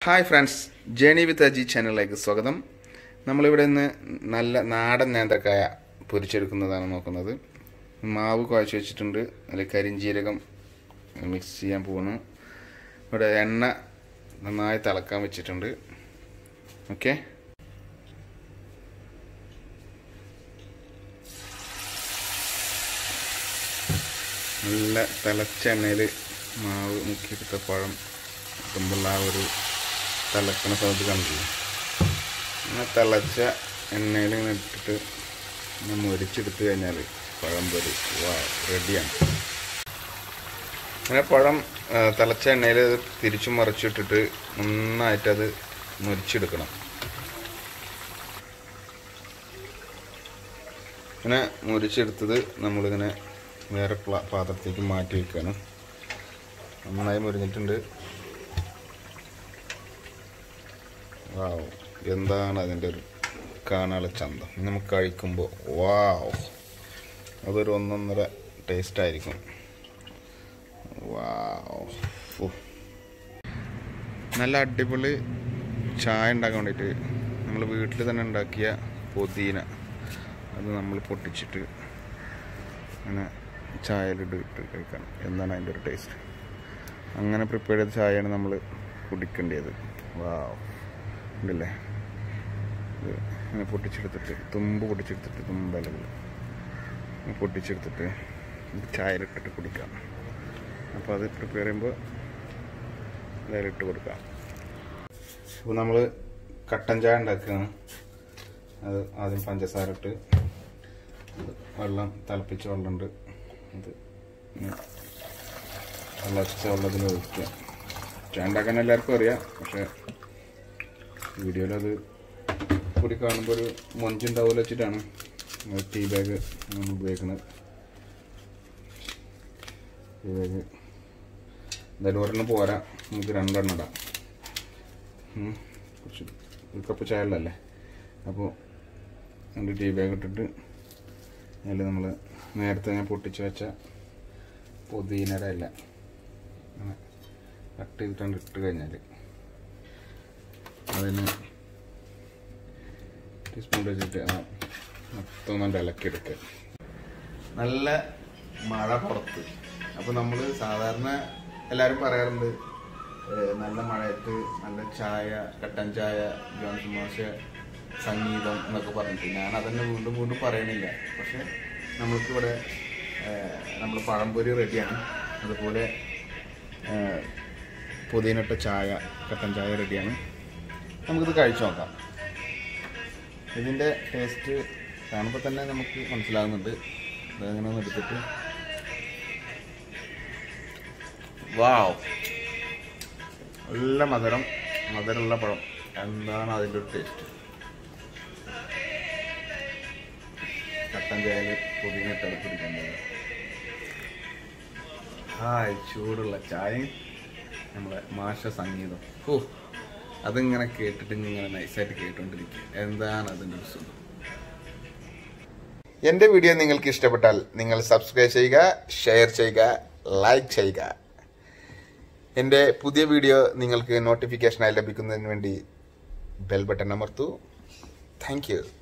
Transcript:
Hi friends journey with Aji ചാനലിലേക്ക് സ്വാഗതം നമ്മളിവിടെ നിന്ന് നല്ല നാടൻ നേന്ത്രക്കായ പൊരിച്ചെടുക്കുന്നതാണ് നോക്കുന്നത് മാവ് കുഴച്ച് വെച്ചിട്ടുണ്ട് അതിൽ കരിഞ്ജീരകം മിക്സ് ചെയ്യാൻ പോകുന്നു ഇവിടെ എണ്ണ നന്നായി തിളക്കാൻ വെച്ചിട്ടുണ്ട് ഓക്കെ നല്ല തിളച്ച എണ്ണയിൽ മാവ് മുക്കിയെടുത്ത പഴം കിട്ടുമ്പോൾ ആ ഒരു തിളക്കണ സമയത്ത് കണ്ടില്ലേ അങ്ങനെ തിളച്ച എണ്ണയിൽ ഇങ്ങനെ ഇട്ടിട്ട് ഇങ്ങനെ മുരിച്ചെടുത്ത് കഴിഞ്ഞാൽ പഴം പൊരി വാ റെഡിയാണ് അങ്ങനെ പഴം ആ, തിളച്ച എണ്ണയിൽ തിരിച്ചു മറിച്ചിട്ടിട്ട് നന്നായിട്ടത് മുരിച്ചെടുക്കണം ഇങ്ങനെ മുരിച്ചെടുത്തത് നമ്മളിങ്ങനെ വേറെ പ്ല- പാത്രത്തേക്ക് മാറ്റി വെക്കുകയാണ് നന്നായി മുരിഞ്ഞിട്ടുണ്ട് വാവ് എന്താണ് അതിൻ്റെ ഒരു കാണാനുള്ള ചന്തം ഇനി നമുക്ക് കഴിക്കുമ്പോൾ വാവ് അതൊരു ഒന്നൊന്നര ടേസ്റ്റ് ആയിരിക്കും വാവ് ഫു. നല്ല അടിപൊളി ചായ ഉണ്ടാക്കാൻ വേണ്ടിയിട്ട് നമ്മൾ വീട്ടിൽ തന്നെ ഉണ്ടാക്കിയ പുതിന അത് നമ്മൾ പൊട്ടിച്ചിട്ട് അങ്ങനെ ചായയിലിട്ട് ഇട്ട് കഴിക്കണം എന്താണ് അതിൻ്റെ ഒരു ടേസ്റ്റ് അങ്ങനെ പ്രിപ്പയർ ചെയ്ത ചായയാണ് നമ്മൾ കുടിക്കേണ്ടത് വാവ് ഉണ്ടല്ലേ ഇത് ഇങ്ങനെ പൊട്ടിച്ചെടുത്തിട്ട് തുമ്പ് പൊട്ടിച്ചെടുത്തിട്ട് തുമ്പലകൾ പൊട്ടിച്ചെടുത്തിട്ട് ഇത് ചായയിലിട്ടിട്ട് കുടിക്കാം അപ്പോൾ അത് പ്രിപ്പയർ ചെയ്യുമ്പോൾ അതിലിട്ട് കൊടുക്കാം ഇപ്പോൾ നമ്മൾ കട്ടൻ ചായ ഉണ്ടാക്കുകയാണ് അത് ആദ്യം പഞ്ചസാര ഇട്ട് വെള്ളം തിളപ്പിച്ച വെള്ളമുണ്ട് അത് ഇങ്ങനെ തിളച്ച വെള്ളത്തിൽ ഒഴിക്കുക ചായ ഉണ്ടാക്കാൻ എല്ലാവർക്കും അറിയാം പക്ഷേ വീഡിയോയിലത് കൂടി കാണുമ്പോൾ ഒരു മൊഞ്ചുണ്ടാവില്ല വെച്ചിട്ടാണ് ടീ ബാഗ് നമ്മൾ ഉപയോഗിക്കുന്നത് ടീ ബാഗ് എന്തായാലും ഒരെണ്ണം പോരാ നമുക്ക് രണ്ടെണ്ണം ഇടാം ഉം. കുറച്ച് ഒരു കപ്പ് ചായ ഉള്ളതല്ലേ അപ്പോൾ രണ്ട് ടീ ബാഗ് ഇട്ടിട്ട് അതിൽ നമ്മൾ നേരത്തെ ഞാൻ പൊട്ടിച്ച് വെച്ച പുതിനയുടെ ഇല അങ്ങനെ കട്ട് ചെയ്തിട്ടുണ്ട് ഇട്ട് കഴിഞ്ഞാൽ അതിന് ടീസ്പൂൺ വെച്ചിട്ട് ആ മൊത്തം നല്ല ഇളക്കിയെടുക്കുക നല്ല മഴ പുറത്ത് അപ്പോൾ നമ്മൾ സാധാരണ എല്ലാവരും പറയാറുണ്ട് ഏഹ് നല്ല മഴയത്ത് നല്ല ചായ കട്ടൻ ചായ ജോൺസൺ മാഷ സംഗീതം എന്നൊക്കെ പറഞ്ഞിട്ട് ഞാൻ അതന്നെ വീണ്ടും വീണ്ടും പറയണില്ല പക്ഷെ നമ്മൾക്കിവിടെ നമ്മൾ പഴംപൊരി റെഡിയാണ് അതുപോലെ ഏഹ് പുതിയനിട്ട ചായ കട്ടൻ ചായ റെഡിയാണ് നമുക്കിത് കഴിച്ചു നോക്കാം ഇതിൻ്റെ ടേസ്റ്റ് കാണുമ്പോൾ തന്നെ നമുക്ക് മനസ്സിലാകുന്നുണ്ട് അതങ്ങനെ ഒന്ന് എടുത്തിട്ട് വാവ് നല്ല മധുരം മധുരമുള്ള പഴം എന്താണ് അതിൻ്റെ ഒരു ടേസ്റ്റ് കട്ടൻ ചായയിൽ പുതിന ഇട്ടത് കുടിക്കുന്നത് ഹായ് ചൂടുള്ള ചായയും നമ്മളെ മാഷ സംഗീതം ഓ അതിങ്ങനെ കേട്ടിട്ട് ഇങ്ങനെ നൈസായിട്ട് കേട്ടോണ്ടിരിക്കുക എന്താണ് അതിൻ്റെ ഒരു സുഖം എൻ്റെ വീഡിയോ നിങ്ങൾക്ക് ഇഷ്ടപ്പെട്ടാൽ നിങ്ങൾ സബ്സ്ക്രൈബ് ചെയ്യുക ഷെയർ ചെയ്യുക ലൈക്ക് ചെയ്യുക എൻ്റെ പുതിയ വീഡിയോ നിങ്ങൾക്ക് നോട്ടിഫിക്കേഷനായി ലഭിക്കുന്നതിന് വേണ്ടി ബെൽ ബട്ടൺ അമർത്തു താങ്ക് യു